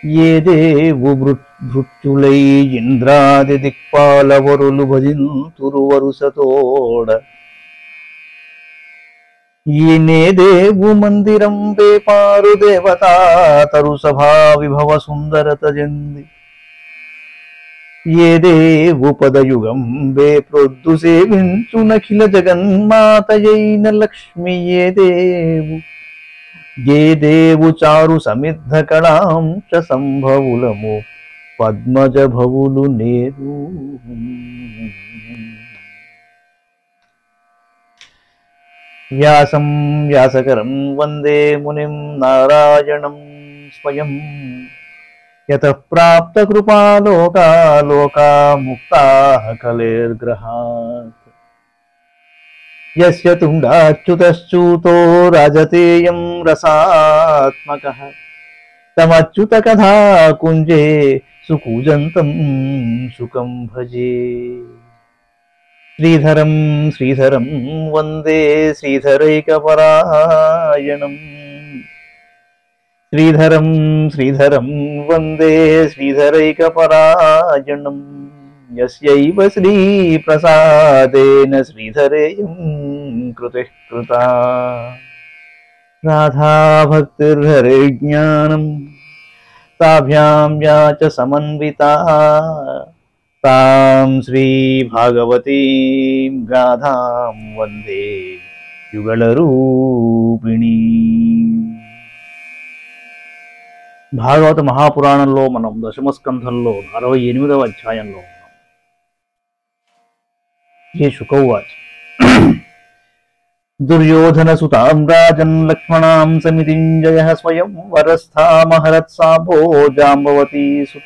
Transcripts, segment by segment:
ఏ దేవు భృత్యులై ఇంద్రాది దిక్పాలవరులు భజింతురు వరుసతోడ ఈనే దేవు మందిరం వేపారు దేవతా తరు సభా విభవ సుందరత జంది ఏ దేవు పదయుగం వే ప్రొద్దు సేవించునఖిల జగన్మాతయైన లక్ష్మి ఏ దేవు ఏ దేవు చారు సమిద్ధ కళాంశ సంభవులము పద్మజ భవులు నేరు వ్యాసం వ్యాసకరం వందే మునిం నారాయణం స్వయం యత ప్రాప్త కృపాలోకా లోకా ముక్తా కలేర్గ్రహాత్ యస్య తుండాచ్యుతశ్చూతో రాజతేయం రసాత్మకः తమచ్యుత కథా కుంజే సుకూజంతం సుఖం భజే శ్రీధరం శ్రీధరం వందే శ్రీధరైకపరాయణం శ్రీధరం శ్రీధరం వందే శ్రీధరైకపరాయణం యస్యైవ శ్రీప్రసాదేన శ్రీధరేయం కృతిः కృతా రాధాభక్తిర్హరే జ్ఞానం తాభ్యాం యా చ సమన్వితా తాం శ్రీభాగవతీం గాథాం వందే యుగళరూపిణీ భాగవత మహాపురాణంలో మనం దశమస్కంధంలో అరవై ఎనిమిదవ అధ్యాయంలో ఉన్నాం ఏ శుకౌవాచ దుర్యోధన సుతాం రాజన్ లక్ష్మణాం సమితింజయ స్వయం వరస్థామహరత్ సాభో జాంబవతీ సుత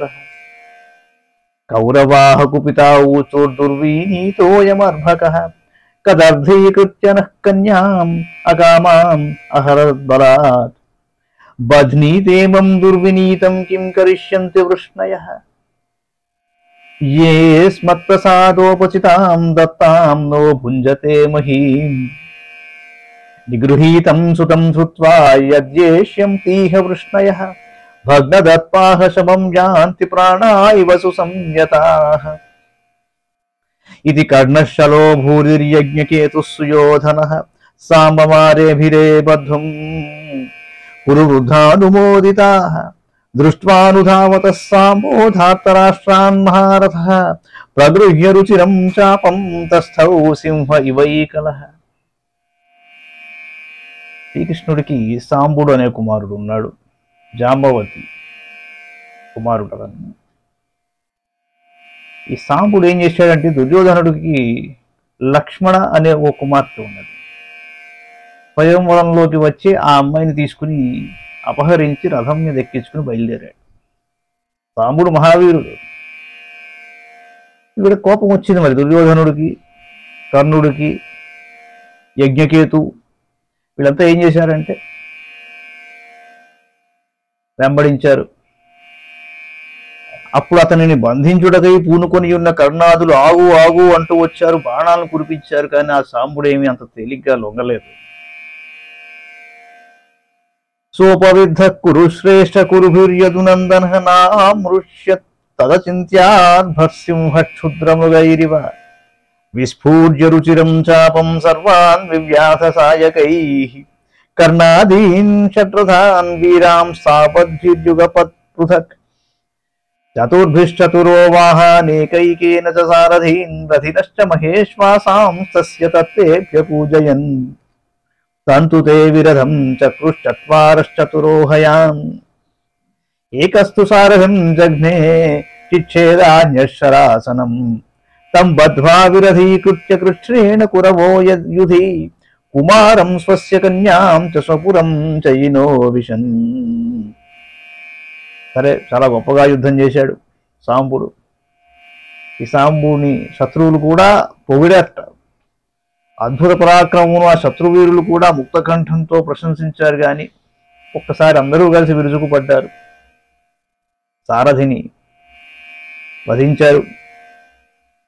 కౌరవాహ కుపితా ఊచోర్దుర్వీనీతోయమర్భక కదర్ధీకృత్య నః కన్యాం అకామాం అహరద్బలాత్ బధ్నీతేమం దుర్వినీతం కిం కరిష్యంతి వృష్ణయః ఏ స్మత్ప్రసాదోపచితాం దత్తాం నో భుంజతే మహీం నిగృహీతం సుతం శ్రుత్వా యద్యేష్యం తీహ వృష్ణయః భగ్నదత్పాహ శమం యాంతి ప్రాణా ఇవ సుసంయతాః ఇది కర్ణశలో భూరిర్యజ్ఞకేతుः సుయోధనः సాంబమారేభిరే బద్ధుం పురువృద్ధానుమోదితాः దృష్ట్వానుధావతः సాంబోధార్తరాష్ట్రాన్ మహారథः ప్రగృహ్య రుచిరం చాపం తస్థౌ సింహ ఇవైకలః శ్రీకృష్ణుడికి సాంబుడు అనే కుమారుడు ఉన్నాడు జాంబవతి కుమారుడు అతను ఈ సాంబుడు ఏం చేశాడంటే దుర్యోధనుడికి లక్ష్మణ అనే ఓ కుమార్తె ఉన్నది స్వయంవరంలోకి వచ్చి ఆ అమ్మాయిని తీసుకుని అపహరించి రథం మీద ఎక్కించుకుని బయలుదేరాడు సాంబుడు మహావీరుడు ఇక్కడ కోపం వచ్చింది మరి దుర్యోధనుడికి కర్ణుడికి యజ్ఞకేతు వీళ్ళంతా ఏం చేశారంటే వెంబడించారు అప్పుడు అతనిని బంధించుటకై పూనుకొని ఉన్న కర్ణాదులు ఆగు ఆగు అంటూ వచ్చారు బాణాలను కురిపించారు కానీ ఆ సాంబుడు ఏమీ అంత తేలిగ్గా లొంగలేదు సోపవిద్ధ కురు శ్రేష్ఠ కురుభిర్యదునందన నామృష్య తదచింత్యాద్భర్సింహ క్షుద్రమృగైరివ విస్ఫూర్య రుచిరం చాపం సర్వాన్ వివ్యాధ సాయకై కర్ణాదీన్ శత్రుధాన్ వీరాం సాపద్యుగపత్ పృథక్ చతుర్భిశ్చతురో వాహానేకైకేన చ సారథీన్ రథినశ్చ మహేశ్వాసాం తస్య తత్తేభ్య పూజయన్ తంతు తే విరథం చక్రుశ్చత్వారశ్చతురోహయాన్ ఏకస్తు సారథిం జఘ్నే చిచ్ఛేదాన్యశరాసనం తం బద్ధ్వా విరథీకృత్య కృష్ణేణ కురవో యద్యుధి కుమారం స్వస్య కన్యాం చ స్వపురం చయినో విశన్ సరే చాలా గొప్పగా యుద్ధం చేశాడు సాంబుడు ఈ సాంబుని శత్రువులు కూడా పొగిడేట అద్భుత పరాక్రమమును ఆ శత్రువీరులు కూడా ముక్తకంఠంతో ప్రశంసించారు కానీ ఒక్కసారి అందరూ కలిసి విరుచుకుపడ్డారు సారథిని వధించారు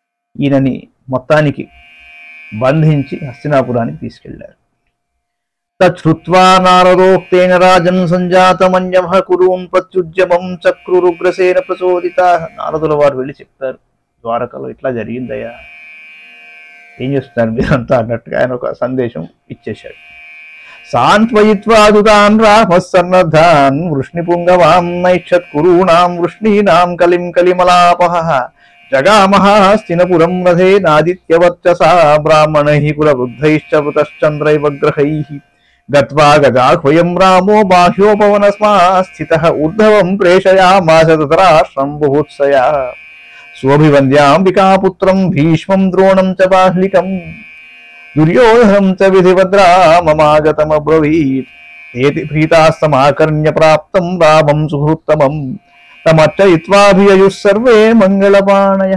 ఈయనని మొత్తానికి బంధించి హస్తినాపురానికి తీసుకెళ్లారు తచ్చుత్వా నారదోక్తేన రాజన్ సంజాతమన్యమః కురూన్ ప్రత్యుద్యమం చక్రురుగ్రసేన ప్రచోదిత నారదుల వారు వెళ్ళి చెప్పారు ద్వారకలో ఇట్లా జరిగిందయ్యా ఏం చేస్తున్నారు మీరంతా అన్నట్టుగా ఆయన ఒక సందేశం ఇచ్చేశాడు సాంత్వయిత్వాదుతాన్ రామసన్నద్ధాన్ వృష్ణిపుంగవాం నైక్షత్ కురూణాం వృష్ణీనాం కలిం కలిమలాపహ జగామహాస్తినపురం రథే నాదిత్యవర్చసా బ్రాహ్మణైః కులవృద్ధైశ్చ వృతశ్చంద్రైవగ్రహైః గత్వా గజాహ్వయం రామో బాహ్యోపవనస్మా స్థితః ఊర్ధవం ప్రేషయామాస తతరాశ్రం బుభుత్సయా స్వభివంద్యాంబికాపుత్రం భీష్మం ద్రోణం చ బాహ్లికం దుర్యోధనం చ విధిభద్రామమాగతమబ్రవీత్ ఏతి ప్రీతాస్తమాకర్ణ్య ప్రాప్తం రామం సుహృత్తమం తమర్చయిత్వాభియయుః సర్వే మంగళపాణయ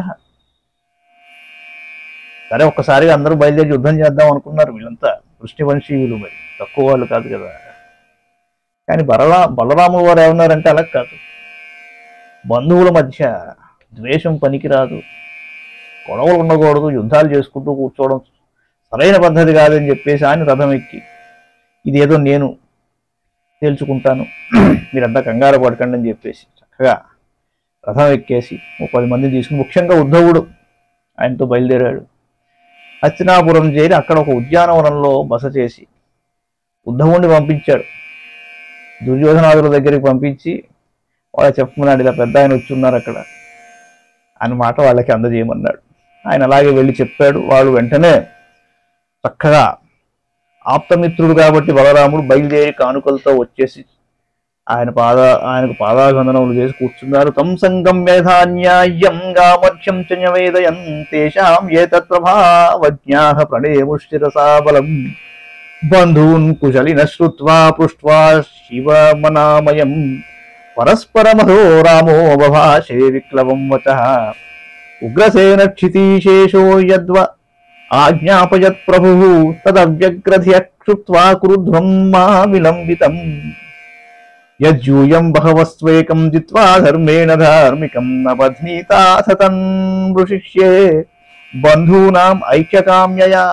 సరే ఒక్కసారిగా అందరూ బయలుదేరి యుద్ధం చేద్దాం అనుకున్నారు వీళ్ళంతా వృష్టివంశీయులు మరి తక్కువ వాళ్ళు కాదు కదా కానీ బలరా బలరాముల వారు ఏమన్నారంటే అలా కాదు బంధువుల మధ్య ద్వేషం పనికిరాదు గొడవలు ఉండకూడదు యుద్ధాలు చేసుకుంటూ కూర్చోవడం సరైన పద్ధతి కాదని చెప్పేసి ఆయన రథం ఎక్కి ఇదేదో నేను తేల్చుకుంటాను మీరంతా కంగారు పడకండి అని చెప్పేసి చక్కగా రథం ఎక్కేసి ఓ పది మందిని తీసుకుని ముఖ్యంగా ఉద్ధవుడు ఆయనతో బయలుదేరాడు హస్తినాపురం చేరి అక్కడ ఒక ఉద్యానవనంలో బస చేసి ఉద్ధవుణ్ణి పంపించాడు దుర్యోధనాదుల దగ్గరికి పంపించి వాళ్ళ చెప్పమన్నాడు ఇలా పెద్ద ఆయన వచ్చి ఉన్నారు అక్కడ అని మాట వాళ్ళకి అందజేయమన్నాడు ఆయన అలాగే వెళ్ళి చెప్పాడు వాళ్ళు వెంటనే చక్కగా ఆప్తమిత్రుడు కాబట్టి బలరాముడు బయలుదేరి కానుకలతో వచ్చేసి ఆయన పాద ఆయనకు పాదాగంధనములు చేసి కూర్చున్నారు తం సంగం మేధాన్యాయం గామర్ఘ్యం చ న్యవేదయం తేషాం ఏతత్ ప్రభావజ్ఞాః ప్రణేముష్టిరసా బలం బంధూన్ కుశలిన శ్రుత్వా పృష్ట్వా శివమనామయం పరస్పరమధో రామో బభాషే విక్లవం వచ ఉగ్రసేన క్షితీశేషో యద్వ ఆజ్ఞాపయత్ ప్రభు తదవ్యగ్రధియ క్షుప్త్వా కురుధ్వం మా విలంబితం యజ్యూయం బహవస్వేకం జిత్వా ధర్మేణ ధార్మికం నబధ్నీతా సతన్ వృషిష్యే బంధూనాం ఐక్యకామ్యయా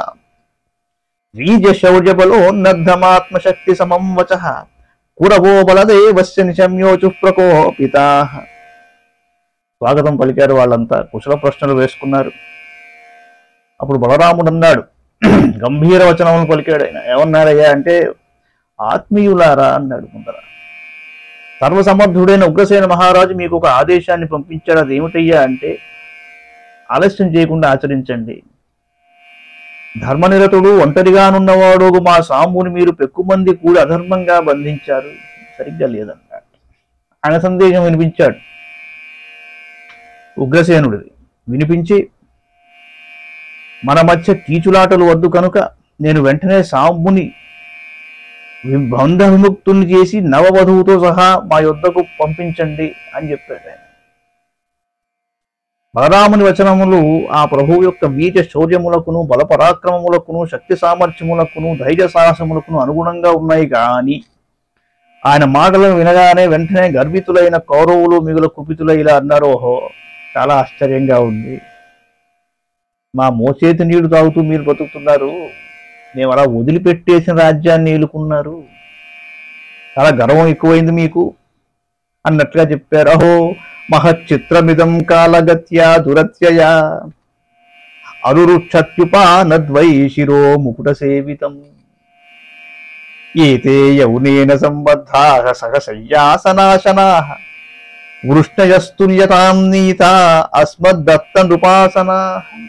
వీర్యశౌర్యబలోన్నద్ధమాత్మశక్తి సమం వచ కురవో బలదేవస్య నిశమ్యోచు ప్రకోపితా స్వాగతం పలికారు వాళ్ళంతా కుశల ప్రశ్నలు వేసుకున్నారు అప్పుడు బలరాముడు అన్నాడు గంభీర వచనములు పలికాడు ఆయన ఏమన్నారయ్యా అంటే ఆత్మీయులారా అన్నాడు ముందర సర్వసమర్థుడైన ఉగ్రసేన మహారాజు మీకు ఒక ఆదేశాన్ని పంపించాడు అది ఏమిటయ్యా అంటే ఆలస్యం చేయకుండా ఆచరించండి ధర్మనిరతుడు ఒంటరిగానున్నవాడు మా సాంబుని మీరు పెక్కుమంది కూడా అధర్మంగా బంధించారు సరిగ్గా లేదన్నాడు ఆయన సందేశం వినిపించాడు ఉగ్రసేనుడిది వినిపించి మన మధ్య కీచులాటలు వద్దు కనుక నేను వెంటనే సాంబుని వి- బంధ విముక్తుల్ని చేసి నవవధువుతో సహా మా యొద్దకు పంపించండి అని చెప్పాడు ఆయన బలరాముని వచనములు ఆ ప్రభువు యొక్క బీజ శౌర్యములకును బల పరాక్రమములకును శక్తి సామర్థ్యములకును ధైర్య సాహసములకును అనుగుణంగా ఉన్నాయి కానీ ఆయన మాటలను వినగానే వెంటనే గర్భితులైన కౌరవులు మిగుల కుపితులై ఇలా అన్నారు ఓహో చాలా ఆశ్చర్యంగా ఉంది మా మోచేతి నీళ్లు తాగుతూ మీరు బతుకుతున్నారు మేము అలా వదిలిపెట్టేసిన రాజ్యాన్ని ఏలుకున్నారు చాలా గర్వం ఎక్కువైంది మీకు అన్నట్టుగా చెప్పారు అహో మహచ్చిత్రమిదం కాలగత్యా దురత్యయా అరురుక్షత్యుపానద్వై శిరో ముకుట సేవితం ఏతే యౌనేన సంబద్ధా సహసయ్యాసనాశనా వృష్ణయస్తుల్యతాం నీతా అస్మద్దత్త నృపాసనా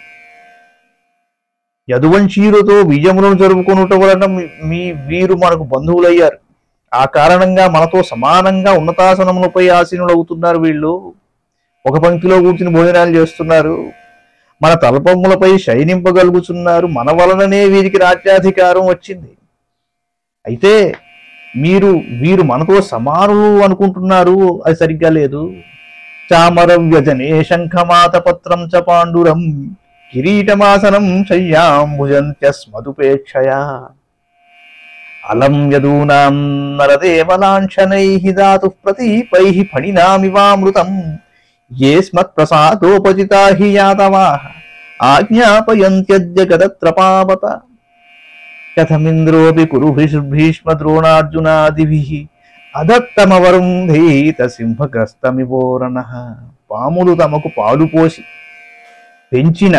యదువంశీయులతో విజయములను జరుపుకొనుట వలన మీ- మీ వీరు మనకు బంధువులయ్యారు ఆ కారణంగా మనతో సమానంగా ఉన్నతాసనములపై ఆసీనులవుతున్నారు వీళ్ళు ఒక పంక్తిలో కూర్చుని భోజనాలు చేస్తున్నారు మన తలపములపై శయనింపగలుగుతున్నారు మన వలననే వీరికి రాజ్యాధికారం వచ్చింది అయితే మీరు వీరు మనతో సమానులు అనుకుంటున్నారు అది సరిగ్గా లేదు చామర వ్యజనే శంఖమాత పత్రం చ పాండురం కిరీటమాసనం శయ్యాం భుజంత్యస్మదుపేక్షయా అలం యదూనాం నరదేవలాంఛనైః దాతు ప్రతీపైః ఫణినామివామృతం ఏ స్మత్ప్రసాదోపజితా హి యాదవాः ఆజ్ఞాపయంత్యద్య గదత్రపావత కథమింద్రోపి కురు భీష్మ ద్రోణార్జునాదిభి అదత్తమవరుంధీత సింహగ్రస్తమివోరణ పాములు తమకు పాలు పోసి పెంచిన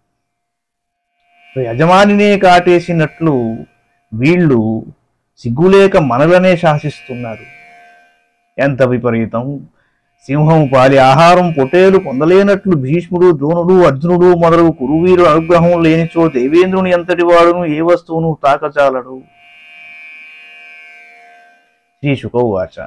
యజమానినే కాటేసినట్లు వీళ్ళు సిగ్గులేక మనలనే శాసిస్తున్నారు ఎంత విపరీతం సింహం పాలి ఆహారం పొటేలు పొందలేనట్లు భీష్ముడు ద్రోణుడు అర్జునుడు మొదలగు కురువీరు అనుగ్రహం లేనిచో దేవేంద్రుని ఎంతటి వాడును ఏ వస్తువును తాకచాలడు శ్రీ శుకౌవాచ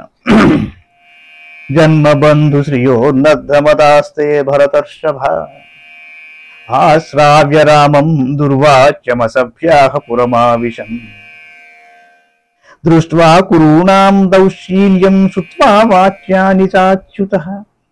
జన్మబంధు శ్రియోన్నద్ధమదాస్తే భరతర్షభ ఆశ్రావ్య రామం దుర్వాచ్యమసభ్యాః పురమావిశన్ దృష్ట్వా కురూణాం దౌశీల్యం శృత్వా వాక్యాని చాచ్యుతః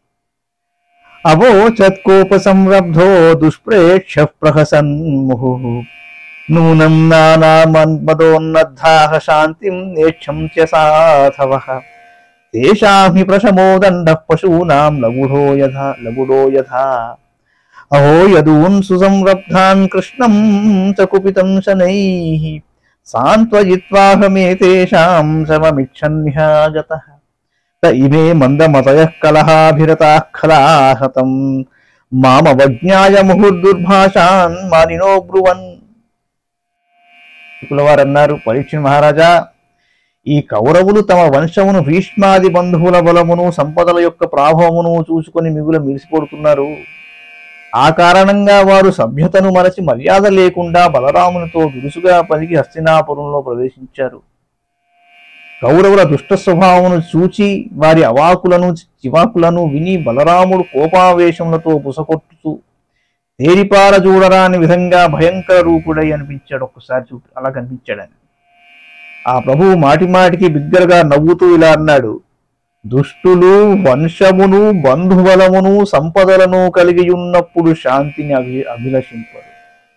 అవోచత్కోపసంరబ్ధో దుష్ప్రేక్ష్య ప్రహసన్ ముహుః నూనం నానామన్మదోన్నద్ధాః శాంతిం నేక్షం చ సాధవః తేషాం హి ప్రశమోదండః పశూనాం లగుఢో యథా లగుడో యథా అహో యదూన్ సుసంరబ్ధాన్ కృష్ణం చ కుపితం శనైః సాంత్వయిత్వాహమేతేషాం శమమిచ్చన్యాగతః త ఇమే మందమతయః కలహాభిరతాః ఖలాహతం మామవజ్ఞాయ ముహుర్దుర్భాషాన్ మానినో బ్రువన్ శుకులవారు అన్నారు పరీక్ష మహారాజా ఈ కౌరవులు తమ వంశమును భీష్మాది బంధువుల బలమును సంపదల యొక్క ప్రాభవమును చూసుకొని మిగుల మిరిసిపడుతున్నారు ఆ కారణంగా వారు సభ్యతను మరచి మర్యాద లేకుండా బలరామునితో దురుసుగా పలికి హస్తినాపురంలో ప్రవేశించారు కౌరవుల దుష్ట స్వభావమును చూచి వారి అవాకులను చివాకులను విని బలరాముడు కోపావేశములతో పుసకొట్టుతూ తేరిపార చూడరాని విధంగా భయంకర రూపుడై అనిపించాడు ఒక్కసారి చూ అలా కనిపించాడు ఆయన ఆ ప్రభువు మాటి మాటికి బిగ్గరగా నవ్వుతూ ఇలా అన్నాడు దుష్టులు వంశమును బంధుబలమును సంపదలను కలిగి ఉన్నప్పుడు శాంతిని అభి అభిలషింపరు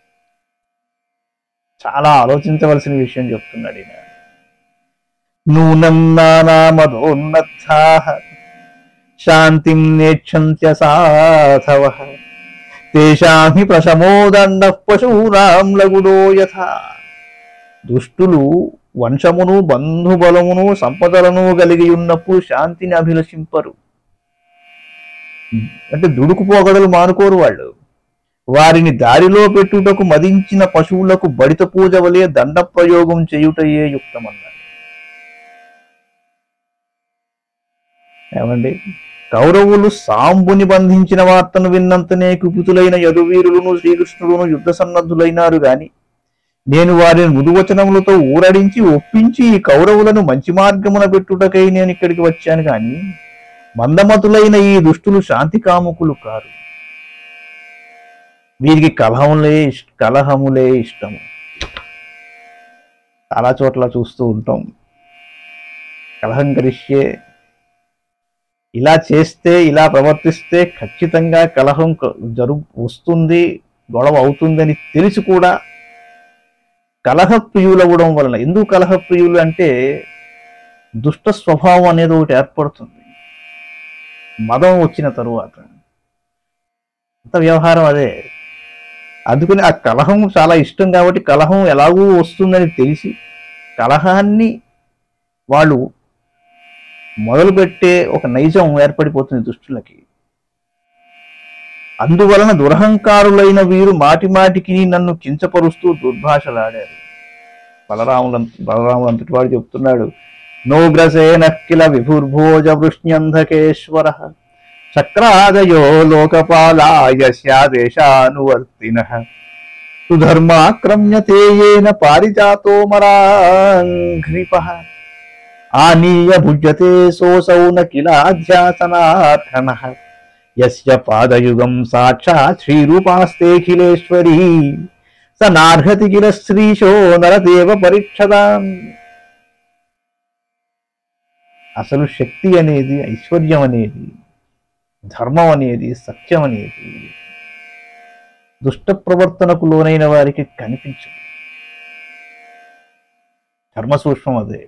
చాలా ఆలోచించవలసిన విషయం చెప్తున్నాడు ఈయన నూనం నానామదోన్నత్థా శాంతిం నేక్షంత్య సాధవ తేషామి ప్రశమోదండ పశూనాం లగుడో యథా దుష్టులు వంశమును బంధుబలమును సంపదలను కలిగి ఉన్నప్పుడు శాంతిని అభిలషింపరు అంటే దుడుకు పోగడలు మానుకోరు వాళ్ళు వారిని దారిలో పెట్టుటకు మదించిన పశువులకు బడిత పూజ వలె దండ ప్రయోగం చేయుటయే యుక్తమన్నారు ఏమండి కౌరవులు సాంబుని బంధించిన వార్తను విన్నంతనే కుపితులైన యదువీరులను శ్రీకృష్ణుడును యుద్ధ సన్నద్ధులైనారు గాని నేను వారిని మృదువచనములతో ఊరడించి ఒప్పించి ఈ కౌరవులను మంచి మార్గమున పెట్టుటకై నేను ఇక్కడికి వచ్చాను గాని మందమతులైన ఈ దుష్టులు శాంతి కాముకులు కారు వీరికి కలహములే ఇష్- కలహములే ఇష్టము చాలా చోట్ల చూస్తూ ఉంటాం కలహం కరిష్యే ఇలా చేస్తే ఇలా ప్రవర్తిస్తే ఖచ్చితంగా కలహం క- జరు వస్తుంది గొడవ అవుతుందని తెలిసి కూడా కలహ ప్రియులు అవ్వడం వలన ఎందుకు కలహ ప్రియులు అంటే దుష్ట స్వభావం అనేది ఒకటి ఏర్పడుతుంది మదం వచ్చిన తరువాత అంత వ్యవహారం అదే అందుకని ఆ కలహం చాలా ఇష్టం కాబట్టి కలహం ఎలాగూ వస్తుందని తెలిసి కలహాన్ని వాళ్ళు మొదలుపెట్టే ఒక నైజం ఏర్పడిపోతుంది దుష్టులకి అందువలన దురహంకారులైన వీరు మాటి మాటికి నన్ను కించపరుస్తూ దుర్భాషలాడారు బలరాముల బలరాములు అంతటి వాడు చెప్తున్నాడు నోగ్రసేన కిల విభుర్భోజ వృష్ణ్యంధకేశ్వర చక్రాదయో లోకపాలాయ స్యాదేశానువర్తిన సుధర్మాక్రమ్యతే ఏన పారిజాతో మరాఘ్రిప ఆనీయ భుజ్యతే సోసౌ న కిలాధ్యాసనార్థన యస్య పాదయుగం సాక్షాత్ శ్రీరూపాస్తేఖిలేశ్వరీ స నార్హతి కిల శ్రీశో నరదేవ పరీక్షదాం అసలు శక్తి అనేది ఐశ్వర్యం అనేది ధర్మం అనేది సత్యం అనేది దుష్ట ప్రవర్తనకు లోనైన వారికి కనిపించదు ధర్మ సూక్ష్మం అదే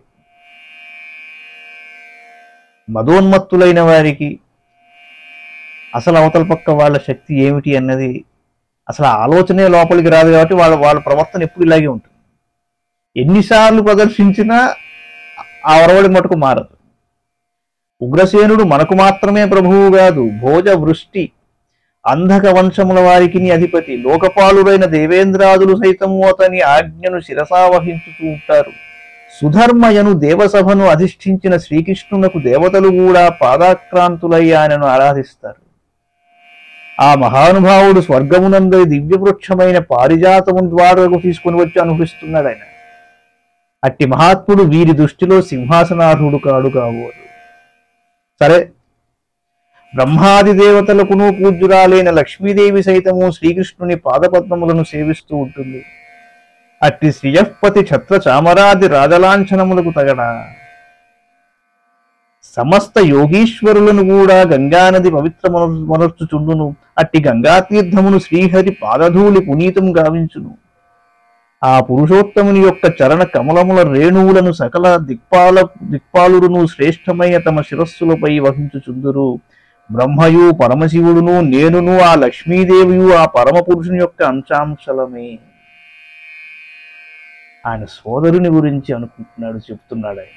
మదోన్మత్తులైన వారికి అసలు అవతల పక్క వాళ్ళ శక్తి ఏమిటి అన్నది అసలు ఆ ఆలోచనే లోపలికి రాదు కాబట్టి వాళ్ళ వాళ్ళ ప్రవర్తన ఎప్పుడు ఇలాగే ఉంటుంది ఎన్నిసార్లు ప్రదర్శించినా ఆ ఒరవడి మటుకు మారదు ఉగ్రసేనుడు మనకు మాత్రమే ప్రభువు కాదు భోజ వృష్టి అంధక వంశముల వారికి అధిపతి లోకపాలుడైన దేవేంద్రాదులు సైతము అతని ఆజ్ఞను శిరసావహించుతూ ఉంటారు సుధర్మయను దేవసభను అధిష్ఠించిన శ్రీకృష్ణునకు దేవతలు కూడా పాదాక్రాంతులై ఆయనను ఆరాధిస్తారు ఆ మహానుభావుడు స్వర్గమునందరి దివ్యవృక్షమైన పారిజాతము ద్వారాకు తీసుకుని వచ్చి అనుభవిస్తున్నాడు ఆయన అట్టి మహాత్ముడు వీరి దృష్టిలో సింహాసనార్హుడు కాడు కాబోదు సరే బ్రహ్మాది దేవతలకును పూజ్యురాలైన లక్ష్మీదేవి సైతము శ్రీకృష్ణుని పాదపద్మములను సేవిస్తూ ఉంటుంది అట్టి శ్రియపతి ఛత్ర చామరాది రాజలాంఛనములకు తగడా సమస్త యోగీశ్వరులను కూడా గంగానది పవిత్ర మనర్చుచుండును అట్టి గంగాతీర్థమును శ్రీహరి పాదధూళి పునీతం గావించును ఆ పురుషోత్తముని యొక్క చరణ కమలముల రేణువులను సకల దిక్పాల దిక్పాలురును శ్రేష్టమైన తమ శిరస్సులపై వహించుచుందురు బ్రహ్మయు పరమశివుడును నేనును ఆ లక్ష్మీదేవియు ఆ పరమ పురుషుని యొక్క అంశాంశలమే ఆయన సోదరుని గురించి అనుకుంటున్నాడు చెప్తున్నాడు ఆయన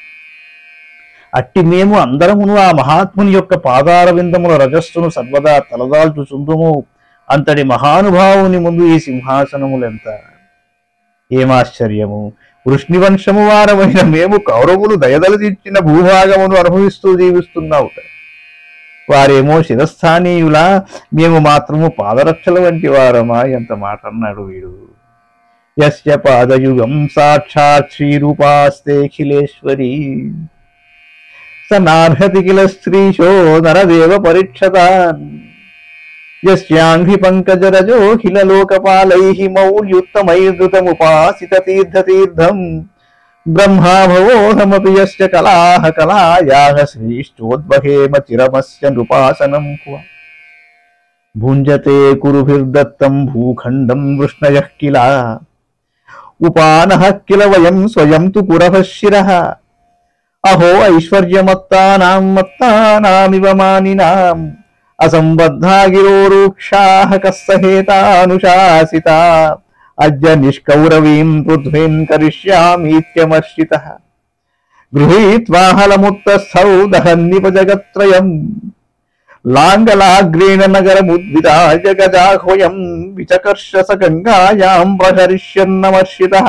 అట్టి మేము అందరమును ఆ మహాత్ముని యొక్క పాదార విందముల రజస్సును సర్వదా తలదాల్చుచుందుము అంతటి మహానుభావుని ముందు ఈ సింహాసనములెంత ఏమాశ్చర్యము వృష్ణివంశము వారమైన మేము కౌరవులు దయదలదిచ్చిన భూభాగమును అనుభవిస్తూ జీవిస్తున్నావుట వారేమో శిరస్థానీయులా మేము మాత్రము పాదరక్షల వంటి వారమా ఎంత మాట అన్నాడు వీడు యస్య పాదయుగం సాక్షాత్ శ్రీరూపాస్తేఖిలేశ్వరి స నార్హతి కిల స్త్రీశో నరదేవ పరీక్షతాన్ యస్యాంఘ్రి పంకజరజోఖిల లోకపాలైః మౌల్యుత్తమైర్ధృతముపాసిత తీర్థతీర్థం బ్రహ్మాభవోహమపి యస్య కళాః కళాయాః శ్రీష్టోద్వహేమ చిరమస్య నృపాసనం క్వ భుంజతే కురుభిర్దత్తం భూఖండం వృష్ణయః కిల ఉపానః కిల వయం స్వయం తు పురః శిరః అహో ఐశ్వర్యమత్తానాం మత్తానామివ మానినాం అసంబద్ధా గిరోరూక్షాః కస్సహేతానుశాసితా అద్య నిష్కౌరవీం పృథ్వీం కరిష్యామీత్యమర్షితః గృహీత్వా హలముత్తస్థౌ దహన్నిపజగత్రయం లాంగలాగ్రేణ నగరముద్విదాయ గజాహ్వయం విచకర్ష స గంగాయాం ప్రహరిష్యన్నమర్షితః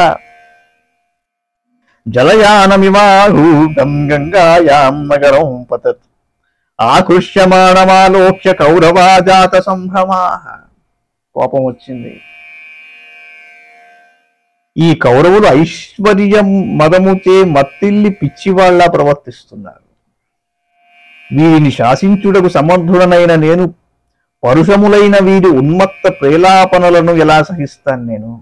జలయానమివారూఢం గంగాయాం నగరం పతత్ ఆకృష్యమాణమాలోక్య కౌరవాజాత సంభ్రమా కోపం వచ్చింది ఈ కౌరవులు ఐశ్వర్యం మదముచే మత్తిల్లి పిచ్చివాళ్లా ప్రవర్తిస్తున్నారు వీరిని శాసించుటకు సమర్థుడనైన నేను పరుషములైన వీరి ఉన్మత్త ప్రేలాపనలను ఎలా సహిస్తాను నేను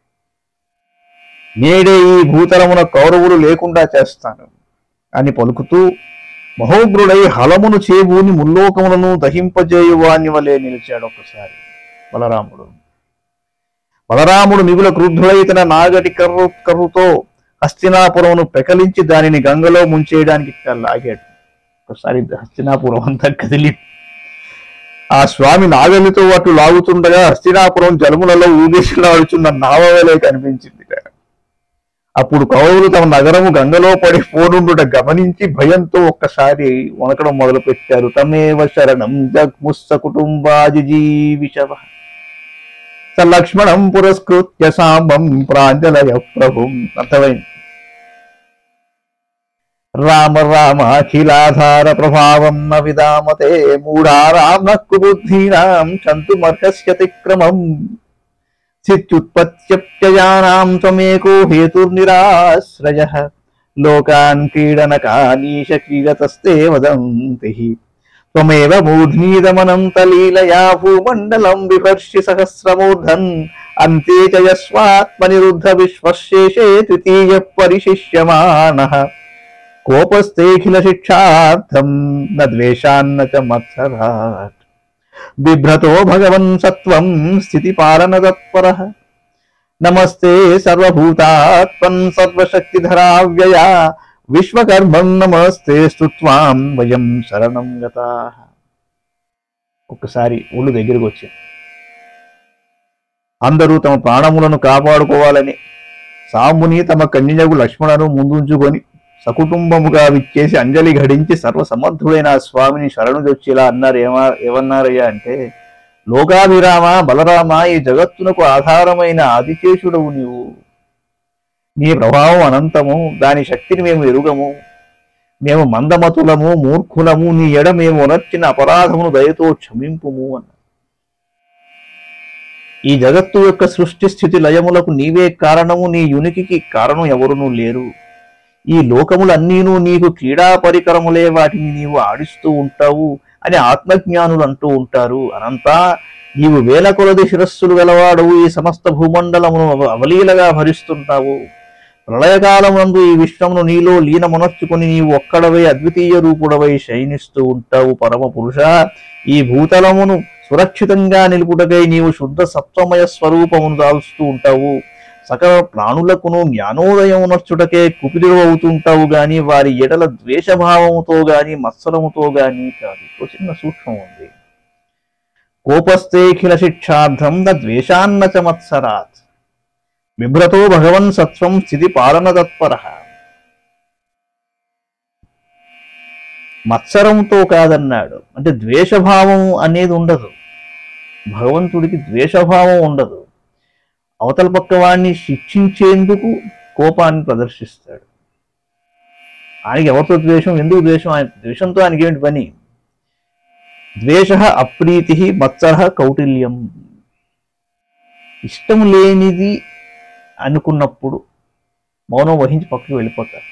నేడే ఈ భూతలమున కౌరవులు లేకుండా చేస్తాను అని పలుకుతూ మహోగ్రుడై హలమును చేబూని ముల్లోకములను దహింపజేయువాని వలె నిలిచాడు ఒక్కసారి బలరాముడు బలరాముడు మిగుల క్రుద్ధుడై తన నాగటి కర్రు కర్రుతో హస్తినాపురమును పెకలించి దానిని గంగలో ముంచేయడానికి ఇక్కడ లాగాడు ఒకసారి హస్తినాపురం అంతా కదిలి ఆ స్వామి నాగలితో అటు లాగుతుండగా హస్తినాపురం జలములలో ఊగేసిలాడుచున్న నావవలే కనిపించింది అప్పుడు కౌరవులు తమ నగరము గంగలో పడి పోనుండుట గమనించి భయంతో ఒక్కసారి వణకడం మొదలు పెట్టారు తమేవ శరణం జగ్ముస్స కుటుంబాజిజీవిషవ స లక్ష్మణం పురస్కృత్య సాంబం ప్రాంజలయ ప్రభుం అర్థమైంది రామ రామాఖిలాధార ప్రభావం న విదామతే మూఢారామ కుబుద్ధీనాం చంతుమర్హస్యతిక్రమం చిత్యుత్పత్త్యప్యయానాం త్వమేకో హేతుర్నిరాశ్రయ లోకాన్ క్రీడనకానీశ క్రీడతస్తే వదంతి త్వమేవ మూర్ధ్నీదమనంతలీలయా భూమండలం బిభర్షి సహస్రమూర్ధన్ అంతే చ యస్వాత్మనిరుద్ధ విశ్వశేషే తృతీయ పరిశిష్యమానః కోపస్థేఖిల శిక్షార్థం న ద్వేషాన్న చ మత్సరాట్ బిభ్రతో భగవన్ సత్వం స్థితి పాలన తత్పర నమస్తే సర్వభూతాత్మన్ సర్వశక్తిధరావ్యయా విశ్వకర్మం నమస్తే స్తుత్వాం వయం శరణం గతా ఒక్కసారి ఒళ్ళు దగ్గరికి వచ్చారు అందరూ తమ ప్రాణములను కాపాడుకోవాలని సాముని తమ కన్యకు లక్ష్మణను ముందుంచుకొని సకుటుంబముగా విచ్చేసి అంజలి ఘడించి సర్వసమర్థుడైన ఆ స్వామిని శరణు తెచ్చిలా అన్నారు ఏమా ఏమన్నారయ్యా అంటే లోకాభిరామ బలరామ ఈ జగత్తునకు ఆధారమైన ఆదిశేషుడవు నీవు నీ ప్రభావం అనంతము దాని శక్తిని మేము ఎరుగము మేము మందమతులము మూర్ఖులము నీ ఎడ మేము ఉనర్చిన అపరాధమును దయతో క్షమింపుము అన్న ఈ జగత్తు యొక్క సృష్టి స్థితి లయములకు నీవే కారణము నీ యునికికి కారణం ఎవరునూ లేరు ఈ లోకములన్నీను నీకు క్రీడా పరికరములే వాటిని నీవు ఆడిస్తూ ఉంటావు అని ఆత్మజ్ఞానులు అంటూ ఉంటారు అనంతా నీవు వేల కొలది శిరస్సులు గలవాడవు ఈ సమస్త భూమండలమును అవ- అవలీలగా భరిస్తుంటావు ప్రళయకాలమందు ఈ విశ్వమును నీలో లీనమునర్చుకుని నీవు ఒక్కడవై అద్వితీయ రూపుడవై శయనిస్తూ ఉంటావు పరమ పురుష ఈ భూతలమును సురక్షితంగా నిలుపుటకై నీవు శుద్ధ సత్వమయ స్వరూపమును దాల్చుతూ ఉంటావు సకల ప్రాణులకును జ్ఞానోదయమునర్చుటకే కుపిరుడు అవుతుంటావు గాని వారి ఎడల ద్వేషభావముతో గాని మత్సరముతో గాని కాదు ఓ చిన్న సూక్ష్మం ఉంది కోపస్తేఖిల శిక్షార్థం న ద్వేషాన్న చ మత్సరాత్ బిభ్రతో భగవన్ సత్వం స్థితి పాలన తత్పర మత్సరంతో కాదన్నాడు అంటే ద్వేషభావం అనేది ఉండదు భగవంతుడికి ద్వేషభావం ఉండదు అవతల పక్క వాడిని శిక్షించేందుకు కోపాన్ని ప్రదర్శిస్తాడు ఆయనకి ఎవరితో ద్వేషం ఎందుకు ద్వేషం ఆయన ద్వేషంతో ఆయనకి ఏంటి పని ద్వేష అప్రీతి మత్సర కౌటిల్యం ఇష్టం లేనిది అనుకున్నప్పుడు మౌనం వహించి పక్కకి వెళ్ళిపోతారు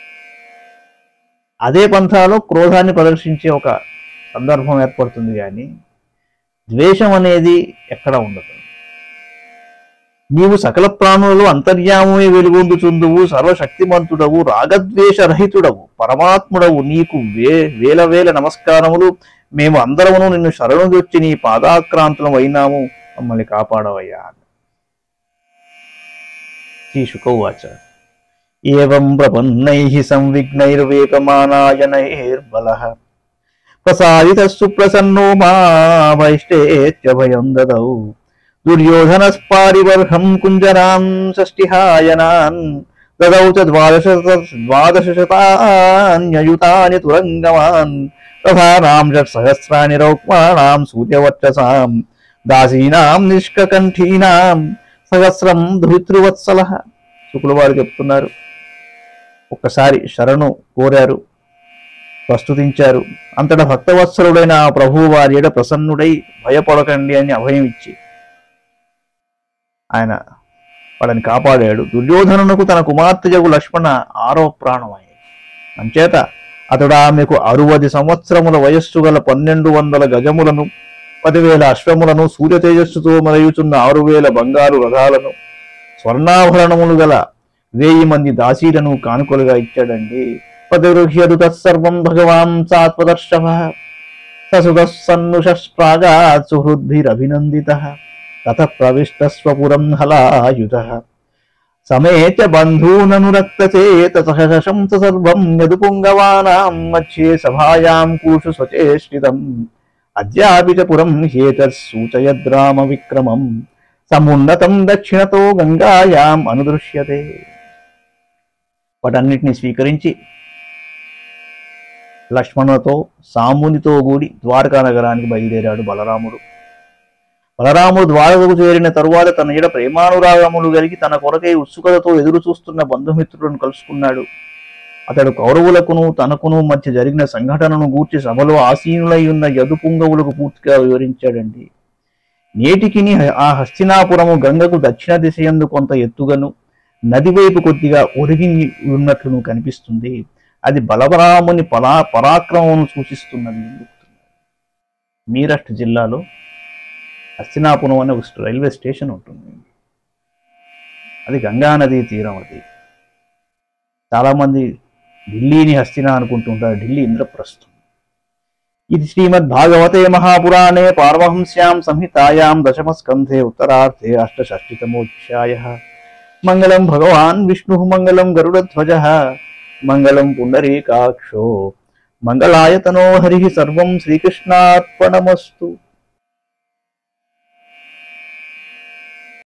అదే పంథాలో క్రోధాన్ని ప్రదర్శించే ఒక సందర్భం ఏర్పడుతుంది కానీ ద్వేషం అనేది ఎక్కడ ఉండదు నీవు సకల ప్రాణులలో అంతర్యామే వెలుగొందుచుందువు సర్వశక్తిమంతుడవు రాగద్వేష రహితుడవు పరమాత్ముడవు నీకు వే వేల వేల నమస్కారములు మేము అందరమును నిన్ను శరణుదొచ్చి నీ పాదాక్రాంతులం అయినాము మమ్మల్ని కాపాడవయ్యా శ్రీ శుకౌవాచ ఏం ప్రపన్నై సంవిఘ్నైర్వేపమానాయనైర్బల ప్రసాదిత సుప్రసన్నో మా వైష్టేత్యభయం దదౌ దుర్యోధనస్పారివర్హం కుంజరాం షష్టిహాయనాన్ దదౌ చ ద్వాదశ ద్వాదశశతాన్యయుతాని తురంగమాన్ తథానాం షట్ సహస్రాని రౌక్మాణాం సూర్యవర్చసాం దాసీనాం నిష్కకంఠీనాం సహస్రం ధృతృవత్సల శుకుల వారు చెప్తున్నారు ఒక్కసారి శరణు కోరారు ప్రస్తుతించారు అంతటా భక్తవత్సలుడైన ఆ ప్రభువు వారి ఎడ ప్రసన్నుడై భయపడకండి అని అభయం ఇచ్చి ఆయన వాళ్ళని కాపాడాడు దుర్యోధనునకు తన కుమార్తె జగు లక్ష్మణ ఆరో ప్రాణమయ్యాయి అంచేత అతడు ఆమెకు అరువది సంవత్సరముల వయస్సు గల పన్నెండు వందల గజములను పదివేల అశ్వములను సూర్య తేజస్సుతో మరయుచున్న ఆరు వేల బంగారు రథాలను స్వర్ణాభరణములు గల వేయి మంది దాసీలను కానుకలుగా ఇచ్చాడండి పతిగృహ్యదు తత్సర్వం భగవాన్ సాత్వదర్శవ ససుదస్సన్నుషస్ప్రాగాత్ సుహృద్భిరభినందిత తత ప్రవిష్టస్వపురం హలాయుధ సమేత్య బంధూననురక్తచేత సహశంస సర్వం యదుపుంగవానాం మధ్యే సభాయాం కూషు స్వచేష్టితం అద్యాపి చ పురం హేతూచయద్రామ విక్రమం సమున్నతం దక్షిణతో గంగాయాం అనుదృశ్యతే వాటన్నిటిని స్వీకరించి లక్ష్మణులతో సామునితో కూడి ద్వారకా నగరానికి బయలుదేరాడు బలరాముడు బలరాముడు ద్వారకకు చేరిన తరువాత తన ఎడ ప్రేమానురాగములు కలిగి తన కొరకై ఉత్సుకతతో ఎదురు చూస్తున్న బంధుమిత్రులను కలుసుకున్నాడు అతడు కౌరవులకును తనకును మధ్య జరిగిన సంఘటనను గూర్చి సభలో ఆసీనులై ఉన్న యదుపుంగవులకు పూర్తిగా వివరించాడండి నేటికిని ఆ హస్తినాపురము గంగకు దక్షిణ దిశయందు కొంత ఎత్తుగను నది వైపు కొద్దిగా ఒరిగి ఉన్నట్లును కనిపిస్తుంది అది బలబరాముని పలా పరాక్రమమును సూచిస్తున్నది అని చెప్తున్నారు. మీరట్ జిల్లాలో హస్తినాపురం అనే ఒక రైల్వే స్టేషన్ ఉంటుంది అది గంగా నదీ తీరం అది చాలామంది ఢిల్లీని హస్తిన అనుకుంటుంటారు ఢిల్లీ ఇంద్రప్రస్థం ఇది శ్రీమద్ భాగవతే మహాపురాణే పార్వహంస్యాం సంహితాయాం దశమస్కంధే ఉత్తరార్థే అష్టషష్టితమోధ్యాయ మంగళం భగవాన్ విష్ణు మంగళం గరుడధ్వజ మంగళం పుండరీకాక్షో మంగళాయతనో హరి సర్వం శ్రీకృష్ణార్పణమస్తు